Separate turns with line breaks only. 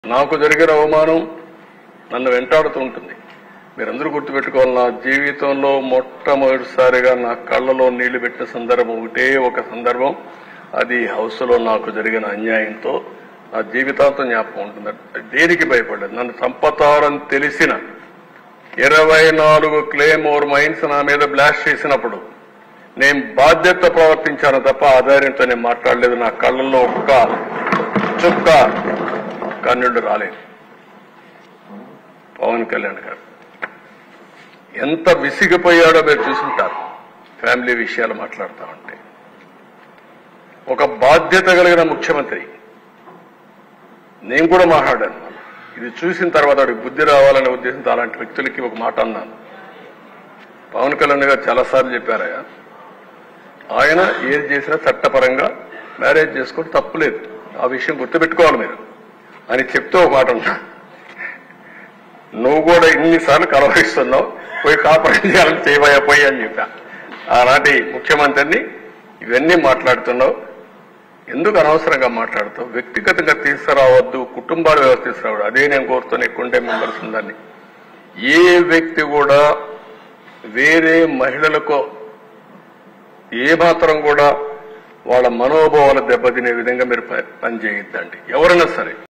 నాకు జరిగిన అవమానం నన్ను వెంటాడుతూ ఉంటుంది మీరందరూ గుర్తుపెట్టుకోవాలి నా జీవితంలో మొట్టమొదటిసారిగా నా కళ్ళలో నీళ్లు పెట్టిన సందర్భం ఒకటే ఒక సందర్భం అది హౌస్లో నాకు జరిగిన అన్యాయంతో నా జీవితాంతం జ్ఞాపకం ఉంటుంది దేనికి భయపడలేదు నన్ను చంపతారని తెలిసిన ఇరవై నాలుగు క్లెయిమ్ ఓవర్ మైన్స్ నా మీద బ్లాస్ట్ చేసినప్పుడు నేను బాధ్యత ప్రవర్తించాను తప్ప ఆధార్యంతో నేను మాట్లాడలేదు నా కళ్ళల్లో ఒక్క చుక్క కన్నుడు రాలేదు పవన్ కళ్యాణ్ గారు ఎంత విసిగిపోయాడో మీరు చూసుంటారు ఫ్యామిలీ విషయాలు మాట్లాడుతా ఉంటే ఒక బాధ్యత కలిగిన ముఖ్యమంత్రి నేను కూడా మాట్లాడాను ఇది చూసిన తర్వాత వాడికి బుద్ధి రావాలనే ఉద్దేశంతో అలాంటి వ్యక్తులకి ఒక మాట అన్నాను పవన్ కళ్యాణ్ గారు చాలాసార్లు చెప్పారయ్యా ఆయన ఏది చేసినా చట్టపరంగా మ్యారేజ్ చేసుకోవడం తప్పులేదు ఆ విషయం గుర్తుపెట్టుకోవాలి మీరు అని చెప్తూ ఒక మాట ఉన్నా నువ్వు కూడా ఇన్నిసార్లు కలవరిస్తున్నావు పోయి కాపురం చేయాలని చేయబోయా పోయి అని చెప్పా ఆనాటి ముఖ్యమంత్రిని ఇవన్నీ మాట్లాడుతున్నావు ఎందుకు అనవసరంగా మాట్లాడుతావు వ్యక్తిగతంగా తీసుకురావద్దు కుటుంబాల వ్యవస్థ తీసుకురావద్దు అదే నేను కోరుతున్న ఎక్కుంటే మెంబర్స్ ఉందని ఏ వ్యక్తి కూడా వేరే మహిళలకు ఏ మాత్రం కూడా వాళ్ళ మనోభావాలు దెబ్బతినే విధంగా మీరు ప- పని చేయొద్దండి ఎవరైనా సరే